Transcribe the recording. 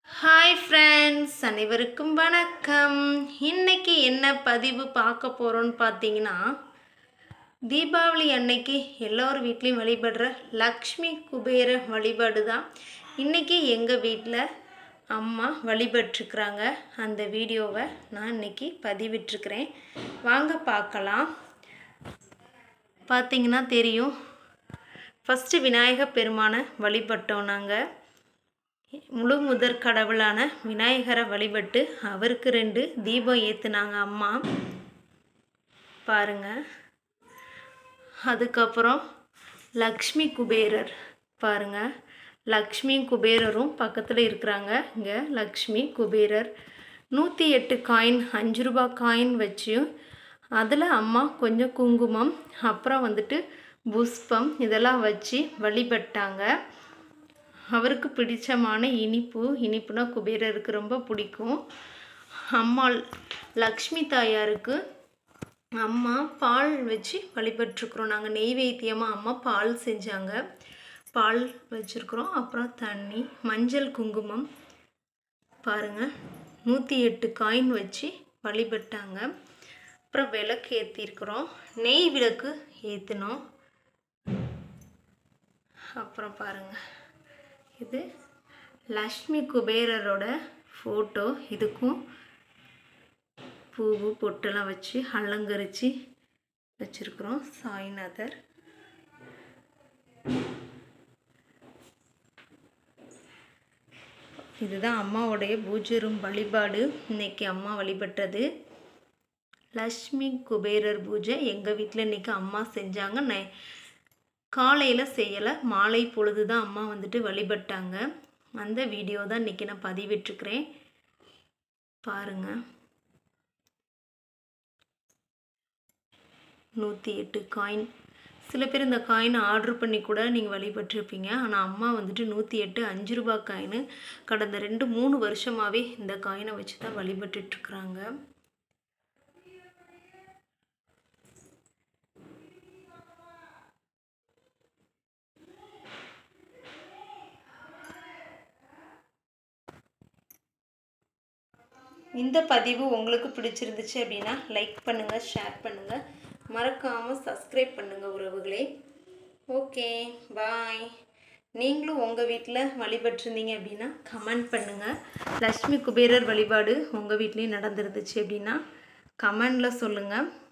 hi friends அனைவருக்கும் வணக்கம் இன்னைக்கு என்ன பதிவு பார்க்க போகிறோன்னு பார்த்தீங்கன்னா தீபாவளி அன்னைக்கு எல்லோரும் வீட்லேயும் வழிபடுற லக்ஷ்மி குபேர வழிபாடு தான் இன்றைக்கி எங்கள் வீட்டில் அம்மா வழிபட்டுருக்குறாங்க அந்த வீடியோவை நான் இன்னைக்கு பதிவிட்டிருக்கிறேன் வாங்க பார்க்கலாம் பார்த்தீங்கன்னா தெரியும் ஃபஸ்ட்டு விநாயகர் பெருமானை வழிபட்டோம் நாங்கள் முழு முதற் கடவுளான விநாயகரை வழிபட்டு அவருக்கு ரெண்டு தீபம் ஏற்றுனாங்க அம்மா பாருங்க அதுக்கப்புறம் லக்ஷ்மி குபேரர் பாருங்க லக்ஷ்மி குபேரரும் பக்கத்தில் இருக்கிறாங்க இங்கே லக்ஷ்மி குபேரர் நூற்றி எட்டு காயின் அஞ்சு ரூபா காயின் வச்சு அதில் அம்மா கொஞ்சம் குங்குமம் அப்புறம் வந்துட்டு புஷ்பம் இதெல்லாம் வச்சு வழிபட்டாங்க அவருக்கு பிடிச்சமான இனிப்பு இனிப்புனா குபேரருக்கு ரொம்ப பிடிக்கும் அம்மா லக்ஷ்மி தாயாருக்கு அம்மா பால் வச்சு வழிபட்டுருக்குறோம் நாங்கள் நெய்வேத்தியமாக அம்மா பால் செஞ்சாங்க பால் வச்சுருக்குறோம் அப்புறம் தண்ணி மஞ்சள் குங்குமம் பாருங்கள் நூற்றி எட்டு காயின் வச்சு வழிபட்டாங்க அப்புறம் விளக்கு ஏற்றிருக்கிறோம் நெய் விளக்கு ஏற்றினோம் அப்புறம் பாருங்கள் இது லக்ஷ்மி குபேரரோட ஃபோட்டோ இதுக்கும் பூவு பொட்டெல்லாம் வச்சு அலங்கரித்து வச்சுருக்குறோம் சாய்நாதர் இதுதான் அம்மாவுடைய பூஜை ரூம் வழிபாடு இன்னைக்கு அம்மா வழிபட்டது லக்ஷ்மி குபேரர் பூஜை எங்கள் வீட்டில் இன்றைக்கி அம்மா செஞ்சாங்க நை காலையில் செய்யலை மாலை பொழுது தான் அம்மா வந்துட்டு வழிபட்டாங்க அந்த வீடியோ தான் இன்றைக்கி நான் பதிவிட்டிருக்கிறேன் பாருங்கள் நூற்றி எட்டு காயின் சில பேர் இந்த காயினை ஆர்டர் பண்ணி கூட நீங்கள் வழிபட்டிருப்பீங்க ஆனால் அம்மா வந்துட்டு நூற்றி எட்டு அஞ்சு ரூபா காயின் கடந்த ரெண்டு மூணு வருஷமாகவே இந்த காயினை வச்சு தான் வழிபட்டுட்ருக்குறாங்க இந்த பதிவு உங்களுக்கு பிடிச்சிருந்துச்சு அப்படின்னா லைக் பண்ணுங்கள் ஷேர் பண்ணுங்கள் மறக்காமல் சப்ஸ்கிரைப் பண்ணுங்கள் உறவுகளே ஓகே பாய் நீங்களும் உங்கள் வீட்டில் வழிபட்டிருந்தீங்க அப்படின்னா கமெண்ட் பண்ணுங்கள் லக்ஷ்மி குபேரர் வழிபாடு உங்கள் வீட்லேயும் நடந்துருந்துச்சு அப்படின்னா கமெண்டில் சொல்லுங்கள்